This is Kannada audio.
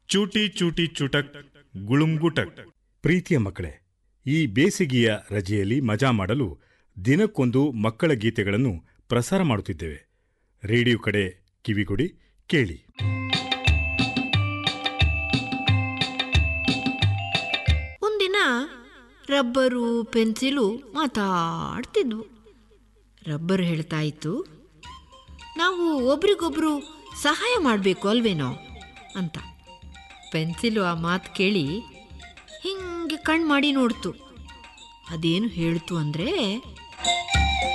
ಚೂಟಿ ಚೂಟಿ ಚುಟಕ್ ಗುಳುಂಗುಟಕ್ ಪ್ರೀತಿಯ ಮಕ್ಕಳೇ ಈ ಬೇಸಿಗೆಯ ರಜೆಯಲ್ಲಿ ಮಜಾ ಮಾಡಲು ದಿನಕ್ಕೊಂದು ಮಕ್ಕಳ ಗೀತೆಗಳನ್ನು ಪ್ರಸಾರ ಮಾಡುತ್ತಿದ್ದೇವೆ ರೇಡಿಯೋ ಕಡೆ ಕಿವಿಗೊಡಿ ಕೇಳಿ ಒಂದಿನ ರಬ್ಬರು ಪೆನ್ಸಿಲು ಮಾತಾಡ್ತಿದ್ವು ರಬ್ಬರ್ ಹೇಳ್ತಾ ಇತ್ತು ನಾವು ಒಬ್ರಿಗೊಬ್ರು ಸಹಾಯ ಮಾಡಬೇಕು ಅಲ್ವೇನೋ ಅಂತ ಪೆನ್ಸಿಲು ಆ ಮಾತು ಕೇಳಿ ಹಿಂಗೆ ಕಣ್ಣು ಮಾಡಿ ನೋಡ್ತು ಅದೇನು ಹೇಳ್ತು ಅಂದರೆ